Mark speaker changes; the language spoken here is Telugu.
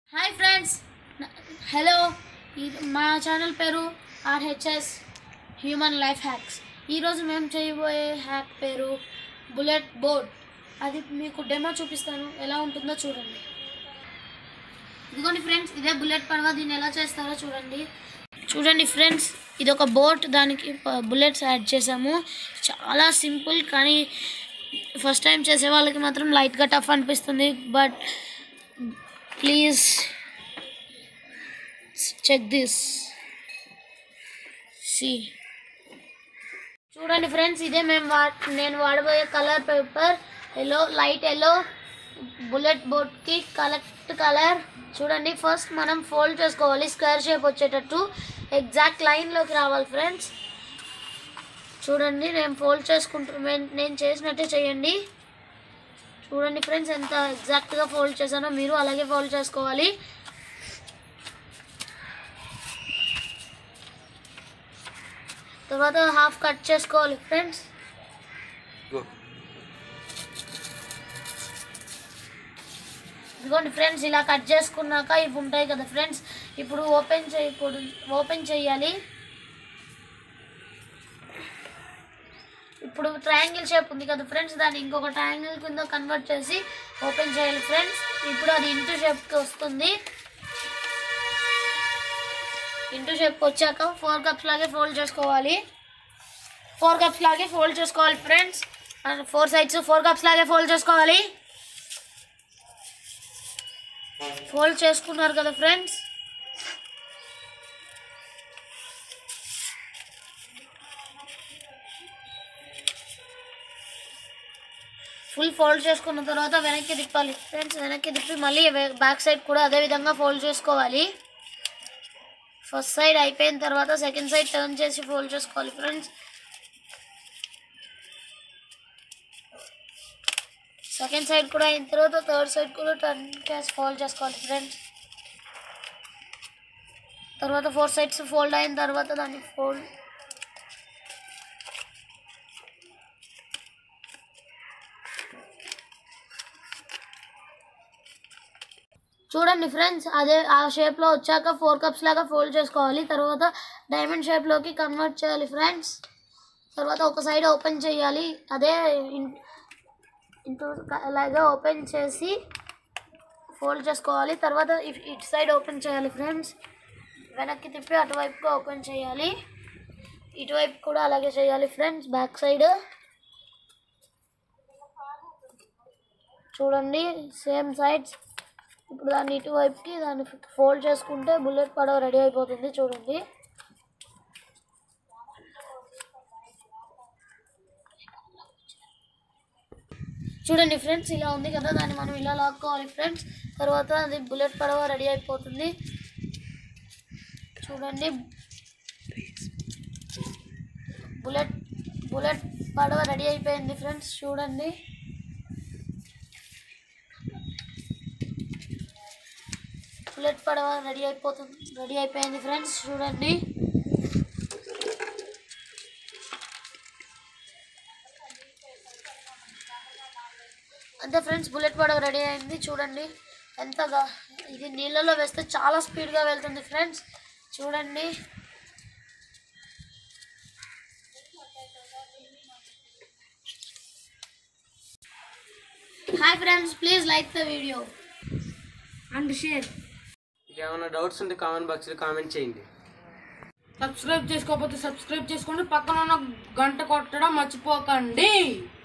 Speaker 1: హాయ్ ఫ్రెండ్స్ హలో ఈ- మా ఛానల్ పేరు ఆర్హెచ్ఎస్ హ్యూమన్ లైఫ్ హ్యాక్స్ ఈరోజు మేము చేయబోయే హ్యాక్ పేరు బుల్లెట్ బోర్డ్ అది మీకు డెమో చూపిస్తాను ఎలా ఉంటుందో చూడండి ఇదిగోండి ఫ్రెండ్స్ ఇదే బుల్లెట్ పడవ దీన్ని ఎలా చేస్తారో చూడండి చూడండి ఫ్రెండ్స్ ఇది ఒక బోట్ దానికి బుల్లెట్స్ యాడ్ చేసాము చాలా సింపుల్ కానీ ఫస్ట్ టైం చేసే వాళ్ళకి మాత్రం లైట్గా టఫ్ అనిపిస్తుంది బట్ ప్లీజ్ చెక్ దిస్ సి చూడండి ఫ్రెండ్స్ ఇదే మేము వా నేను వాడబోయే colour paper yellow light yellow bullet బోర్డ్కి కలెక్ట్ కలర్ చూడండి ఫస్ట్ మనం ఫోల్డ్ చేసుకోవాలి స్క్వేర్ షేప్ వచ్చేటట్టు ఎగ్జాక్ట్ లైన్లోకి రావాలి ఫ్రెండ్స్ చూడండి నేను ఫోల్డ్ చేసుకుంటు నేను- నేను చేసినట్టే చేయండి చూడండి ఫ్రెండ్స్ ఎంత ఎగ్జాక్ట్గా ఫోల్డ్ చేశానో మీరు అలాగే ఫోల్డ్ చేసుకోవాలి తర్వాత హాఫ్ కట్ చేసుకోవాలి ఫ్రెండ్స్ ఇదిగోండి ఫ్రెండ్స్ ఇలా కట్ చేసుకున్నాక ఇవి ఉంటాయి కదా ఫ్రెండ్స్ ఇప్పుడు ఓపెన్ చేయకూడదు ఓపెన్ చేయాలి ఇప్పుడు ట్రయాంగిల్ షేప్ ఉంది కదా ఫ్రెండ్స్ దాన్ని ఇంకొక ట్రయాంగిల్ కింద కన్వర్ట్ చేసి ఓపెన్ చేయాలి ఫ్రెండ్స్ ఇప్పుడు అది ఇంటూ షేప్కి వస్తుంది ఇంటూ షేప్కి వచ్చాక ఫోర్ కప్స్ లాగే ఫోల్డ్ చేసుకోవాలి ఫోర్ కప్స్ లాగే ఫోల్డ్ చేసుకోవాలి friends four sides four cups లాగే ఫోల్డ్ చేసుకోవాలి ఫోల్డ్ చేసుకున్నారు కదా ఫ్రెండ్స్ ఫుల్ ఫోల్డ్ చేసుకున్న తర్వాత వెనక్కి తిప్పాలి ఫ్రెండ్స్ వెనక్కి తిప్పి మళ్ళీ బ్యాక్ సైడ్ కూడా అదే విధంగా ఫోల్డ్ చేసుకోవాలి ఫస్ట్ సైడ్ అయిపోయిన తర్వాత సెకండ్ సైడ్ టర్న్ చేసి ఫోల్డ్ చేసుకోవాలి ఫ్రెండ్స్ సెకండ్ సైడ్ కూడా అయిన తర్వాత థర్డ్ సైడ్ కూడా టర్న్ చేసి ఫోల్డ్ చేసుకోవాలి ఫ్రెండ్స్ తర్వాత ఫోర్ సైడ్స్ ఫోల్డ్ అయిన తర్వాత దాన్ని ఫోల్డ్ చూడండి ఫ్రెండ్స్ అదే ఆ షేప్లో వచ్చాక ఫోర్ కప్స్ లాగా ఫోల్డ్ చేసుకోవాలి తర్వాత డైమండ్ షేప్లోకి కన్వర్ట్ చేయాలి ఫ్రెండ్స్ తర్వాత ఒక సైడ్ ఓపెన్ చేయాలి అదే ఇన్- ఇంటూ అలాగే ఓపెన్ చేసి ఫోల్డ్ చేసుకోవాలి తర్వాత ఇ- ఇటు సైడ్ ఓపెన్ చేయాలి ఫ్రెండ్స్ వెనక్కి తిప్పి అటువైపుగా ఓపెన్ చేయాలి ఇటువైపు కూడా అలాగే చేయాలి ఫ్రెండ్స్ బ్యాక్ సైడ్ చూడండి సేమ్ సైడ్స్ ఇప్పుడు దాన్ని ఇటువైపుకి దాన్ని ఫోల్డ్ చేసుకుంటే బుల్లెట్ పడవ రెడీ అయిపోతుంది చూడండి చూడండి ఫ్రెండ్స్ ఇలా ఉంది కదా దాన్ని మనం ఇలా లాక్కోవాలి ఫ్రెండ్స్ తర్వాత అది బుల్లెట్ పడవ రెడీ అయిపోతుంది చూడండి బుల్లెట్ బుల్లెట్ పడవ రెడీ అయిపోయింది ఫ్రెండ్స్ చూడండి బుల్లెట్ పడవ రెడీ అయిపోతుంది రెడీ అయిపోయింది ఫ్రెండ్స్ చూడండి అంతే ఫ్రెండ్స్ బుల్లెట్ పడవ రెడీ అయింది చూడండి ఎంతగా ఇది నీళ్ళలో వేస్తే చాలా స్పీడ్గా వెళ్తుంది ఫ్రెండ్స్ చూడండి hi friends please like the video and share
Speaker 2: మీకు ఏమైనా డౌట్స్ ఉంటే కామెంట్ బాక్స్లో కామెంట్ చేయండి
Speaker 3: సబ్స్క్రైబ్ చేసుకోకపోతే సబ్స్క్రైబ్ చేసుకోండి పక్కన ఉన్న గంట కొట్టడం మర్చిపోకండి